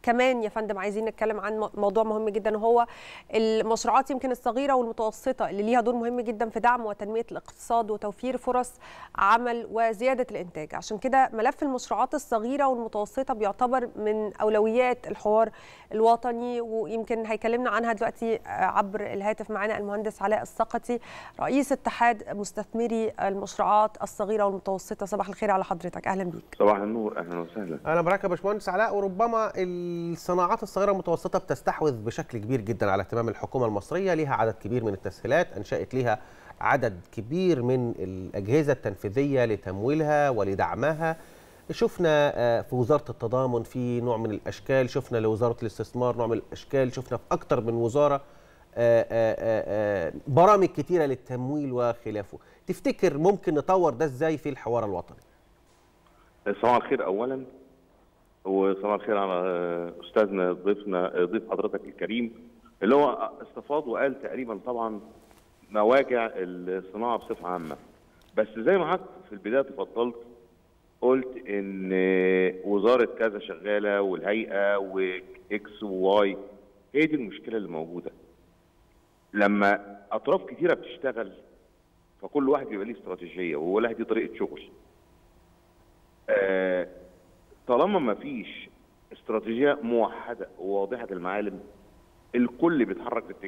كمان يا فندم عايزين نتكلم عن موضوع مهم جدا وهو المشروعات يمكن الصغيره والمتوسطه اللي ليها دور مهم جدا في دعم وتنميه الاقتصاد وتوفير فرص عمل وزياده الانتاج عشان كده ملف المشروعات الصغيره والمتوسطه بيعتبر من اولويات الحوار الوطني ويمكن هيكلمنا عنها دلوقتي عبر الهاتف معنا المهندس علاء السقطي رئيس اتحاد مستثمري المشروعات الصغيره والمتوسطه صباح الخير على حضرتك اهلا بيك صباح النور اهلا وسهلا اهلا بك يا باشمهندس علاء وربما الصناعات الصغيره والمتوسطه بتستحوذ بشكل كبير جدا على اهتمام الحكومه المصريه ليها عدد كبير من التسهيلات انشات ليها عدد كبير من الاجهزه التنفيذيه لتمويلها ولدعمها شفنا في وزاره التضامن في نوع من الاشكال شفنا لوزاره الاستثمار نوع من الاشكال شفنا في اكثر من وزاره برامج كتيره للتمويل وخلافه تفتكر ممكن نطور ده ازاي في الحوار الوطني صباح الخير اولا وصباح الخير على استاذنا ضيفنا ضيف حضرتك الكريم اللي هو استفاض وقال تقريبا طبعا مواجع الصناعه بصفه عامه بس زي ما حضرتك في البدايه تفضلت قلت ان وزاره كذا شغاله والهيئه واكس وواي هي دي المشكله اللي موجوده لما اطراف كتيره بتشتغل فكل واحد بيبقى ليه استراتيجيه وهو له دي طريقه شغل آه طالما ما فيش استراتيجيه موحده وواضحه المعالم الكل بيتحرك في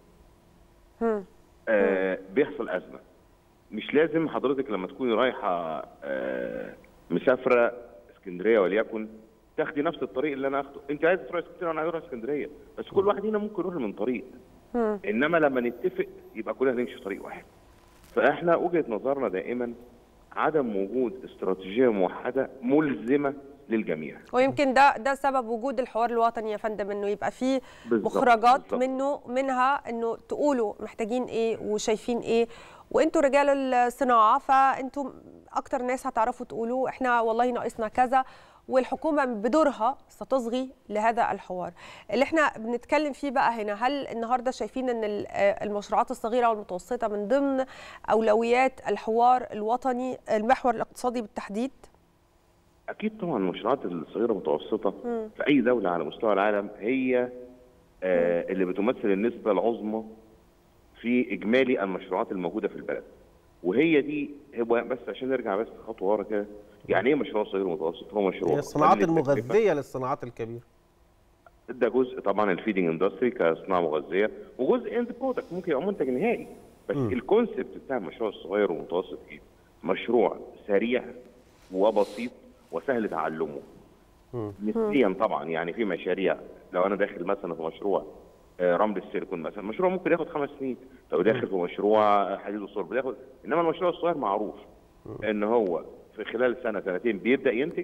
اتجاهها آه بيحصل ازمه مش لازم حضرتك لما تكوني رايحه آه مسافره اسكندريه وليكن تاخدي نفس الطريق اللي انا اخده انت عايزه تروحي اسكندريه وانا عايز اروح اسكندريه بس كل واحد هنا ممكن يروح من طريق انما لما نتفق يبقى كلنا نمشي في طريق واحد فاحنا وجهه نظرنا دائما عدم وجود استراتيجيه موحده ملزمه للجميع ويمكن ده ده سبب وجود الحوار الوطني يا فندم انه يبقى فيه مخرجات بالزبط. منه منها انه تقولوا محتاجين ايه وشايفين ايه وانتوا رجال الصناعه فانتوا اكتر ناس هتعرفوا تقولوا احنا والله ناقصنا كذا والحكومه بدورها ستصغي لهذا الحوار اللي احنا بنتكلم فيه بقى هنا هل النهارده شايفين ان المشروعات الصغيره والمتوسطه من ضمن اولويات الحوار الوطني المحور الاقتصادي بالتحديد اكيد طبعا المشروعات الصغيره والمتوسطه في اي دوله على مستوى العالم هي آه اللي بتمثل النسبه العظمى في اجمالي المشروعات الموجوده في البلد وهي دي هو بس عشان نرجع بس خطوه ورا كده يعني ايه مشروع صغير ومتوسط هو مشروع هي الصناعات المغذيه للصناعات الكبيره ده جزء طبعا الفيدنج اندستري كصناعه مغذيه وجزء اند برودكت ممكن يبقى منتج نهائي بس م. الكونسبت بتاع المشروع الصغير والمتوسط ايه؟ مشروع سريع وبسيط وسهل تعلمه نسبيا طبعا يعني في مشاريع لو انا داخل مثلا في مشروع رمل السيليكون مثلا مشروع ممكن ياخد خمس سنين لو داخل في مشروع حديد وصلب بياخد انما المشروع الصغير معروف ان هو في خلال سنه سنتين بيبدا ينتج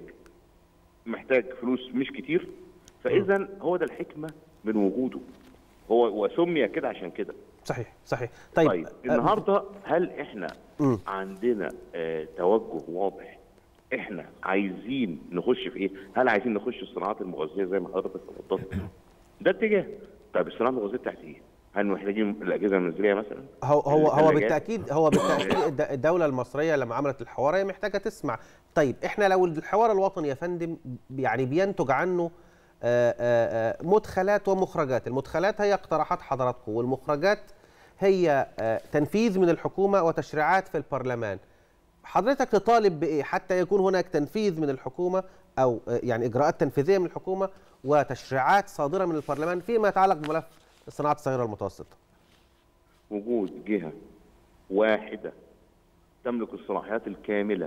محتاج فلوس مش كتير فاذا هو ده الحكمه من وجوده هو وسمي كده عشان كده صحيح صحيح طيب, طيب النهارده هل احنا م. عندنا آه توجه واضح احنا عايزين نخش في ايه؟ هل عايزين نخش الصناعات المغذيه زي ما حضرتك تفضلت؟ ده اتجاه طيب الصناعه المغذيه بتاعت ايه؟ هل محتاجين الاجهزه المنزليه مثلا؟ هو هو هو بالتاكيد هو بالتاكيد الدوله المصريه لما عملت الحوار هي محتاجه تسمع، طيب احنا لو الحوار الوطني يا فندم يعني بينتج عنه آآ آآ مدخلات ومخرجات، المدخلات هي اقتراحات حضراتكم والمخرجات هي تنفيذ من الحكومه وتشريعات في البرلمان. حضرتك تطالب بايه حتى يكون هناك تنفيذ من الحكومه او يعني اجراءات تنفيذيه من الحكومه وتشريعات صادره من البرلمان فيما يتعلق بملف الصناعات الصغيره والمتوسطه. وجود جهه واحده تملك الصلاحيات الكامله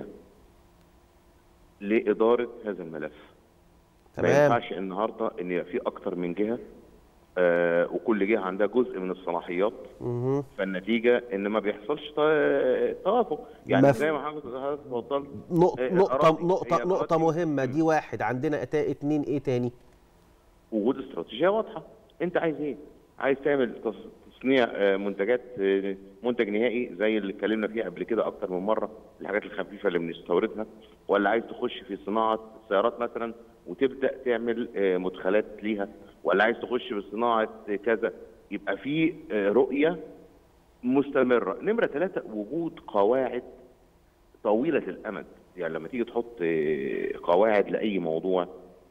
لاداره هذا الملف. تمام. ما ينفعش النهارده ان يبقى في اكتر من جهه آه وكل جهه عندها جزء من الصلاحيات مه. فالنتيجه ان ما بيحصلش توافق يعني مف... زي ما حضرتك اتفضلت نقطه نقطه نقطه, نقطة مهمه دي واحد عندنا اتنين ايه تاني وجود استراتيجيه واضحه انت عايز ايه عايز تعمل تصنيع منتجات منتج نهائي زي اللي اتكلمنا فيه قبل كده اكتر من مره الحاجات الخفيفه اللي بنستوردها ولا عايز تخش في صناعه سيارات مثلا وتبدا تعمل مدخلات ليها ولا عايز تخش في صناعه كذا يبقى في رؤيه مستمره نمره ثلاثه وجود قواعد طويله الامد يعني لما تيجي تحط قواعد لاي موضوع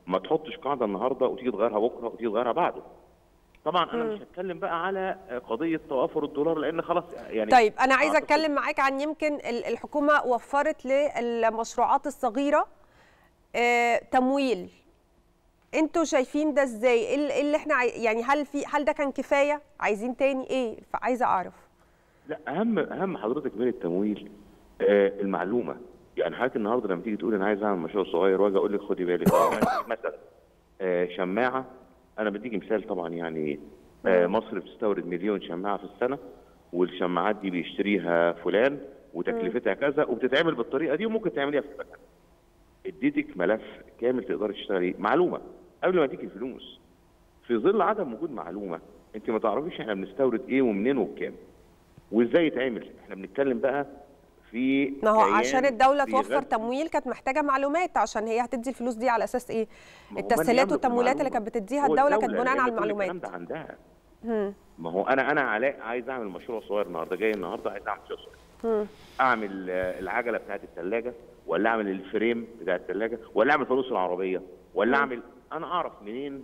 ما تحطش قاعده النهارده وتيجي تغيرها بكره وتيجي تغيرها بعده طبعا انا مم. مش هتكلم بقى على قضيه توافر الدولار لان خلاص يعني طيب انا عايزه أعتقد- اتكلم معاك عن يمكن ال- الحكومه وفرت للمشروعات الصغيره آه، تمويل انتوا شايفين ده ازاي ايه ال- إيه اللي احنا عاي... يعني هل في هل ده كان كفايه عايزين تاني ايه فعايزه اعرف لا اهم اهم حضرتك من التمويل آه المعلومه يعني حضرتك النهارده لما تيجي تقول انا عايز اعمل مشروع صغير واجي اقول لك خدي بالك مثلا آه شماعه انا بديكي مثال طبعا يعني آه مصر بتستورد مليون شماعه في السنه والشماعات دي بيشتريها فلان وتكلفتها كذا وبتتعمل بالطريقه دي وممكن تعمليها في المكان اديتك ملف كامل تقدري تشتغلي معلومه قبل ما اديك الفلوس في ظل عدم وجود معلومه انت ما تعرفيش احنا بنستورد ايه ومنين وبكام وازاي يتعمل احنا بنتكلم بقى في ما هو كيان عشان الدوله في توفر غزة. تمويل كانت محتاجه معلومات عشان هي هتدي الفلوس دي على اساس ايه ما هو من التسهيلات يملك والتمويلات اللي المعلومة؟ كانت بتديها هو الدوله كانت بناء لأن على كل الكلام المعلومات ده عندها مم. ما هو انا انا علاء عايز اعمل مشروع صغير النهارده جاي النهارده عايز اعمل مشروع صغير مم. اعمل آه، العجله بتاعت الثلاجه ولا اعمل الفريم بتاع الثلاجه ولا اعمل فانوس العربيه ولا اعمل انا اعرف منين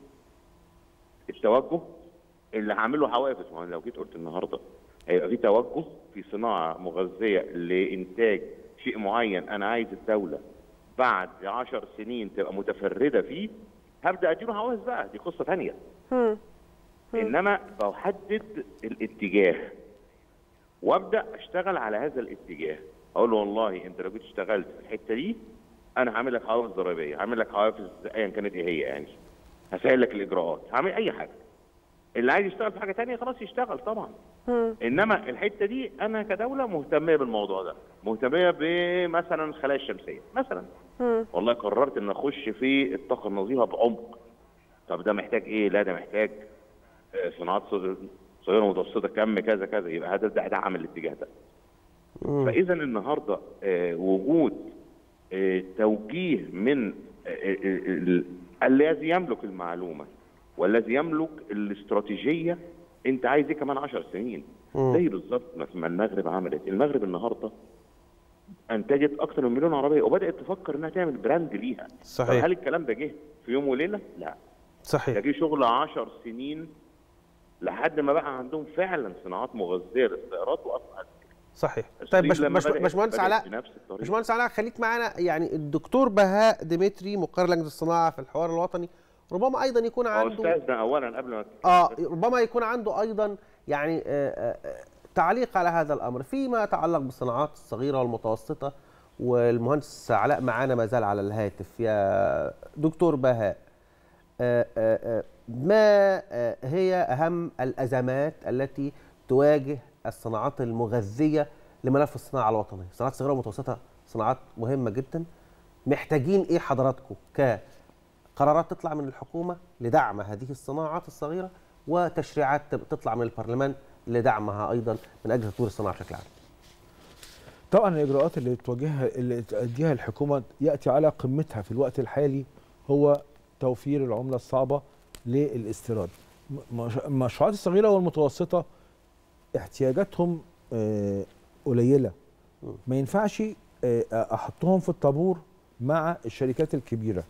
التوجه اللي هعمل له حوافز ما أنا لو جيت قلت النهارده هيبقى في توجه في صناعه مغذيه لانتاج شيء معين انا عايز الدوله بعد 10 سنين تبقى متفرده فيه هبدا اديله حوافز بقى دي قصه ثانيه مم. انما بحدد الاتجاه وابدا اشتغل على هذا الاتجاه اقول له والله انت لو جيت اشتغلت في الحته دي انا هعمل لك حوافز ضريبيه هعمل لك حوافز ايا كانت ايه هي يعني هسهل لك الاجراءات هعمل اي حاجه اللي عايز يشتغل في حاجه تانية خلاص يشتغل طبعا مم. انما الحته دي انا كدوله مهتميه بالموضوع ده مهتميه بمثلا الخلايا الشمسيه مثلا مم. والله قررت ان اخش في الطاقه النظيفه بعمق طب ده محتاج ايه لا ده محتاج آه، صناعات صغ- صغيره ومتوسطه كم كذا كذا يبقى هذا ده دعم الاتجاه ده مم. فاذا النهارده آه، وجود آه، توجيه من آه، آه، ال- الذي يملك المعلومه والذي يملك الاستراتيجيه انت عايز ايه كمان 10 سنين مم. زي بالظبط ما ما المغرب عملت المغرب النهارده انتجت اكثر من مليون عربيه وبدات تفكر انها تعمل براند ليها صحيح. طب هل الكلام ده جه في يوم وليله؟ لا ده صحيح جه شغل 10 سنين لحد ما بقى عندهم فعلا صناعات مغذيه للسيارات واصبحت صحيح طيب الصين باش لما باش بدأت- باشمهندس بدأت علاء بنفس الطريقة. باشمهندس علاء خليك معانا يعني الدكتور بهاء ديمتري مقرر لجنه الصناعه في الحوار الوطني ربما ايضا يكون هو عنده استاذنا اولا قبل ما اه ربما يكون عنده ايضا يعني آه، آه، آه، تعليق على هذا الامر فيما يتعلق بالصناعات الصغيره والمتوسطه والمهندس علاء معانا ما زال على الهاتف يا دكتور بهاء آه، آه، آه، ما آه، هي اهم الازمات التي تواجه الصناعات المغذيه لملف الصناعه الوطنيه الصناعات الصغيره والمتوسطه صناعات مهمه جدا محتاجين ايه حضراتكم كقرارات تطلع من الحكومه لدعم هذه الصناعات الصغيره وتشريعات تب- تطلع من البرلمان لدعمها ايضا من اجل تطوير الصناعه بشكل عام طبعا الاجراءات اللي تواجهها اللي تؤديها الحكومه ياتي على قمتها في الوقت الحالي هو توفير العمله الصعبه للاستيراد م- مش- المشروعات الصغيره والمتوسطه احتياجاتهم آه، قليله ما ينفعش آه، احطهم في الطابور مع الشركات الكبيره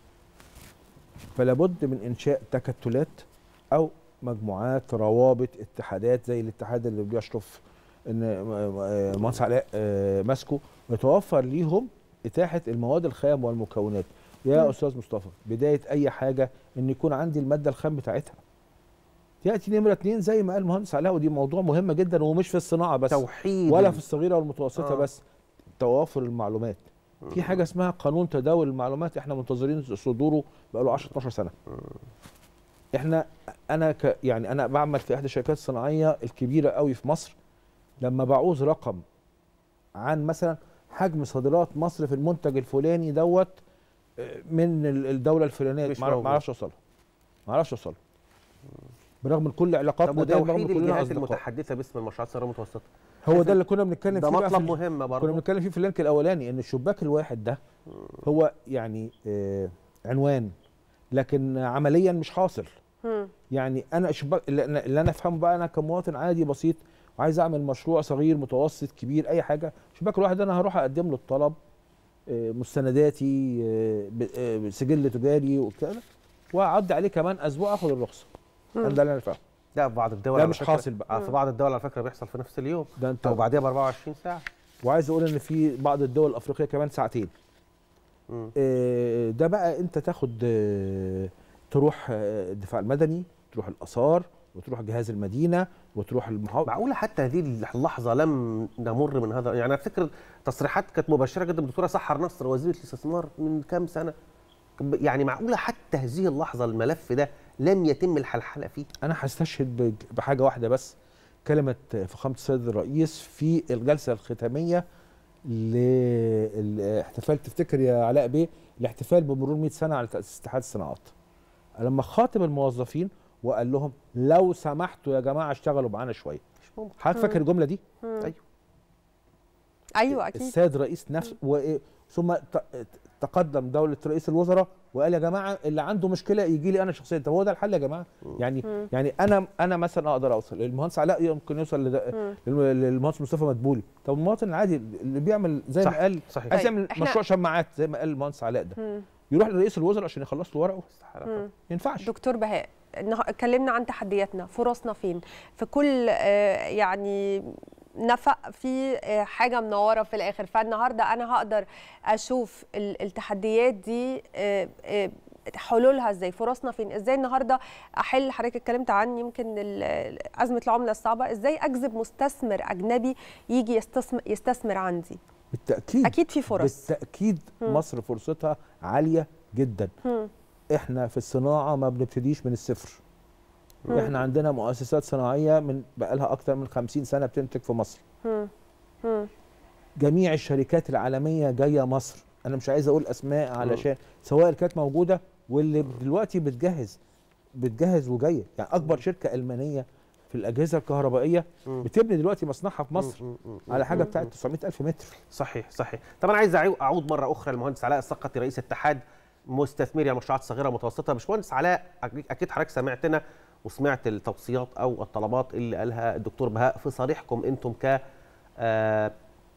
فلا بد من انشاء تكتلات او مجموعات روابط اتحادات زي الاتحاد اللي بيشرف ان آه، مهندس علاء آه، ماسكه يتوفر ليهم اتاحه المواد الخام والمكونات يا استاذ مصطفى بدايه اي حاجه ان يكون عندي الماده الخام بتاعتها ياتي نمره اتنين زي ما قال المهندس علاء ودي موضوع مهم جدا ومش في الصناعه بس توحيد ولا في الصغيره والمتوسطه آه. آه. بس توافر المعلومات في حاجه اسمها قانون تداول المعلومات احنا منتظرين صدوره بقاله 10 12 سنه احنا انا ك يعني انا بعمل في احدى الشركات الصناعيه الكبيره قوي في مصر لما بعوز رقم عن مثلا حجم صادرات مصر في المنتج الفلاني دوت آه، من ال- الدوله الفلانيه مش ما موجود. ما اعرفش اوصلها ما اعرفش اوصلها برغم كل علاقاتنا طب دي برغم وتوحيد كلنا الجهات أصدقاء. المتحدثه باسم المشروعات الصغيره والمتوسطه هو ده اللي كنا بنتكلم ده فيه بقى في مطلب ال- مهم كنا برضه بنتكلم فيه في اللينك الاولاني ان الشباك الواحد ده هو يعني آه عنوان لكن عمليا مش حاصل مم. يعني انا الشباك اللي أنا- اللي انا افهمه بقى انا كمواطن عادي بسيط وعايز اعمل مشروع صغير متوسط كبير اي حاجه الشباك الواحد ده انا هروح اقدم له الطلب آه، مستنداتي آه، ب- آه، سجل تجاري وكده واعدي عليه كمان اسبوع اخد الرخصه ده اللي انا فاهمه لا في بعض الدول ده على مش فكرة- حاصل بقى. آه، في بعض الدول على فكره بيحصل في نفس اليوم ده انت او بعديها ب 24 ساعه وعايز اقول ان في بعض الدول الافريقيه كمان ساعتين مم. آه، ده بقى انت تاخد آه، تروح آه، الدفاع المدني تروح الاثار وتروح جهاز المدينه وتروح المحافظه معقوله حتى هذه اللحظه لم نمر من هذا يعني افتكر تصريحات كانت مبشره جدا الدكتوره سحر نصر وزيره الاستثمار من كام سنه يعني معقوله حتى هذه اللحظه الملف ده لم يتم الحلحله فيه انا هستشهد بج- بحاجه واحده بس كلمه فخامه السيد الرئيس في الجلسه الختاميه للاحتفال تفتكر يا علاء بيه الاحتفال بمرور 100 سنه على تاسيس اتحاد الصناعات لما خاطب الموظفين وقال لهم لو سمحتوا يا جماعه اشتغلوا معانا شويه مش ممكن حضرتك فاكر الجمله دي ايوه ايوه اكيد السيد رئيس نفسه و... ثم ت- تقدم دوله رئيس الوزراء وقال يا جماعه اللي عنده مشكله يجي لي انا شخصيا طب هو ده الحل يا جماعه يعني يعني انا انا مثلا اقدر اوصل المهندس علاء يمكن يوصل لده- للم- للمهندس مصطفى مدبولي طب المواطن العادي اللي بيعمل زي صح، ما قال صحيح. عايز طيب، يعمل إحنا- مشروع شماعات زي ما قال المهندس علاء ده مم. يروح لرئيس الوزراء عشان يخلص له ورقه استحالة. مم. ما ينفعش دكتور بهاء النها- اتكلمنا عن تحدياتنا فرصنا فين في كل آه، يعني نفق في آه، حاجه منوره في الاخر فالنهارده انا هقدر اشوف ال- التحديات دي آه، آه، حلولها ازاي فرصنا فين ازاي النهارده احل حضرتك اتكلمت عن يمكن ال- ازمه العمله الصعبه ازاي اجذب مستثمر اجنبي يجي يستثمر يستثمر عندي بالتاكيد اكيد في فرص بالتاكيد مصر فرصتها عاليه جدا مم. احنا في الصناعه ما بنبتديش من الصفر احنا عندنا مؤسسات صناعيه من بقالها اكتر من 50 سنه بتنتج في مصر مم. مم. جميع الشركات العالميه جايه مصر انا مش عايز اقول اسماء علشان سواء اللي كانت موجوده واللي دلوقتي بتجهز بتجهز وجايه يعني اكبر شركه المانيه في الاجهزه الكهربائيه بتبني دلوقتي مصنعها في مصر مم، مم، على حاجه بتاعت 900 الف متر صحيح صحيح طب انا عايز أعيو- اعود مره اخرى للمهندس علاء السقطي رئيس اتحاد مستثمري المشروعات الصغيره والمتوسطه باشمهندس علاء أكيد- اكيد حضرتك سمعتنا وسمعت التوصيات او الطلبات اللي قالها الدكتور بهاء في صالحكم انتم ك آه،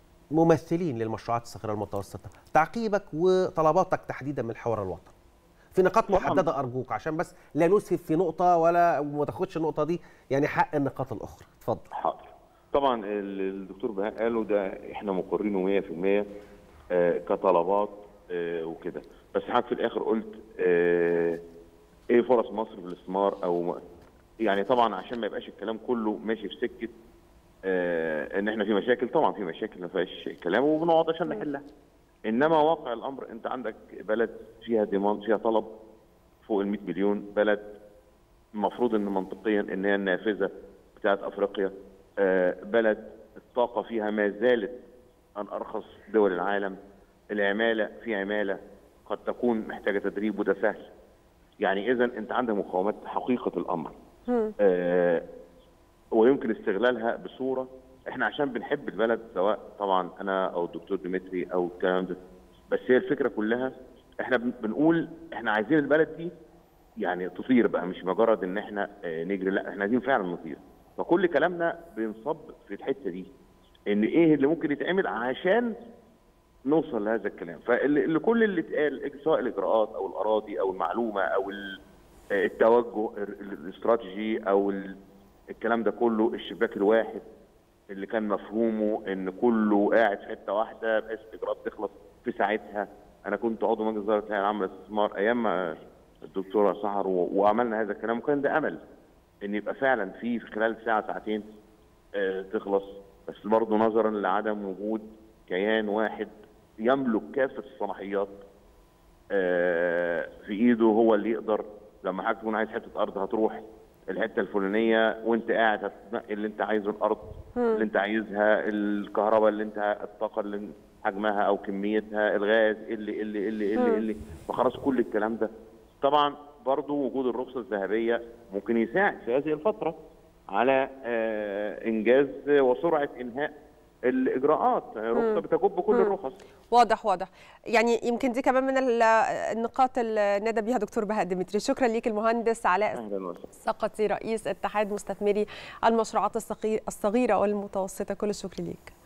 ممثلين للمشروعات الصغيره والمتوسطه تعقيبك وطلباتك تحديدا من الحوار الوطني في نقاط طبعاً. محدده ارجوك عشان بس لا نسهب في نقطه ولا ما تاخدش النقطه دي يعني حق النقاط الاخرى اتفضل حاضر طبعا ال- الدكتور بهاء قاله ده احنا مقرينه 100% آه، كطلبات آه، وكده بس حضرتك في الاخر قلت آه، ايه فرص مصر في الاستثمار او ما- يعني طبعا عشان ما يبقاش الكلام كله ماشي في سكه آه، ان احنا في مشاكل طبعا في مشاكل ما فيهاش كلام وبنقعد عشان نحلها انما واقع الامر انت عندك بلد فيها ديماند فيها طلب فوق ال 100 مليون بلد المفروض ان منطقيا ان هي النافذه بتاعت افريقيا آه، بلد الطاقه فيها ما زالت ان ارخص دول العالم العماله في عماله قد تكون محتاجه تدريب وده سهل يعني اذا انت عندك مقاومات حقيقه الامر آه، ويمكن استغلالها بصوره احنا عشان بنحب البلد سواء طبعا انا او الدكتور ديمتري او الكلام ده بس هي الفكره كلها احنا بن- بنقول احنا عايزين البلد دي يعني تطير بقى مش مجرد ان احنا آه، نجري لا احنا عايزين فعلا نطير فكل كلامنا بينصب في الحته دي ان ايه اللي ممكن يتعمل عشان نوصل لهذا الكلام فاللي كل اللي اتقال سواء الاجراءات او الاراضي او المعلومه او ال- آه، التوجه ال- الاستراتيجي او ال- الكلام ده كله الشباك الواحد اللي كان مفهومه ان كله قاعد في حته واحده بحيث الاجراءات تخلص في ساعتها انا كنت عضو مجلس اداره الهيئه العامه للاستثمار ايام ما الدكتوره سحر و- وعملنا هذا الكلام وكان ده امل ان يبقى فعلا في في خلال ساعه ساعتين آه، تخلص بس برضه نظرا لعدم وجود كيان واحد يملك كافه الصلاحيات آه، في ايده هو اللي يقدر لما حضرتك تكون عايز حته ارض هتروح الحته الفلانيه وانت قاعد هتنقي اللي انت عايزه الارض اللي انت عايزها الكهرباء اللي انت الطاقه اللي حجمها او كميتها الغاز اللي اللي اللي اللي اللي فخلاص كل الكلام ده طبعا برضو وجود الرخصه الذهبيه ممكن يساعد في هذه الفتره على آه، انجاز وسرعه انهاء الاجراءات رخصه بتجب كل الرخص واضح واضح يعني يمكن دي كمان من ال- النقاط اللي ندى بيها دكتور بهاء ديمتري شكرا ليك المهندس علاء اهلا وسهلا السقطي رئيس اتحاد مستثمري المشروعات الصغير- الصغيره والمتوسطه كل الشكر ليك